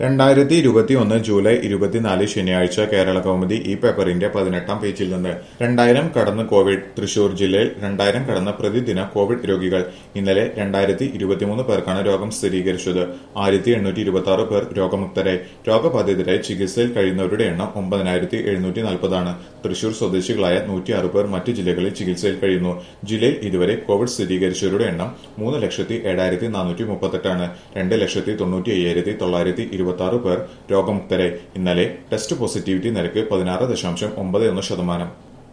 രണ്ടായിരത്തി ഇരുപത്തിയൊന്ന് ജൂലൈ ഇരുപത്തിനാല് ശനിയാഴ്ച കേരള കൗമുദി ഈ പേപ്പറിന്റെ പതിനെട്ടാം പേജിൽ നിന്ന് രണ്ടായിരം കടന്ന് കോവിഡ് തൃശൂർ ജില്ലയിൽ രണ്ടായിരം കടന്ന പ്രതിദിന കോവിഡ് രോഗികൾ ഇന്നലെ രണ്ടായിരത്തി ഇരുപത്തിമൂന്ന് പേർക്കാണ് രോഗം സ്ഥിരീകരിച്ചത് ആയിരത്തി എണ്ണൂറ്റി ഇരുപത്തി ആറ് പേർ രോഗമുക്തരായി രോഗബാധിതരായി ചികിത്സയിൽ കഴിയുന്നവരുടെ എണ്ണം ഒമ്പതിനായിരത്തി എഴുന്നൂറ്റി നാൽപ്പതാണ് തൃശൂർ സ്വദേശികളായ നൂറ്റിയാറ് പേർ മറ്റു ജില്ലകളിൽ ചികിത്സയിൽ കഴിയുന്നു ജില്ലയിൽ ഇതുവരെ കോവിഡ് സ്ഥിരീകരിച്ചവരുടെ എണ്ണം മൂന്ന് ലക്ഷത്തി ഏഴായിരത്തി നാനൂറ്റി മുപ്പത്തെട്ടാണ് രണ്ട് ലക്ഷത്തി തൊണ്ണൂറ്റി അയ്യായിരത്തി തൊള്ളായിരത്തി ഇരുപത്തി ആറ് പേർ രോഗമുക്തരായി ഇന്നലെ ടെസ്റ്റ് പോസിറ്റിവിറ്റി നിരക്ക് പതിനാറ് ദശാംശം ഒമ്പത് ഒന്ന് ശതമാനം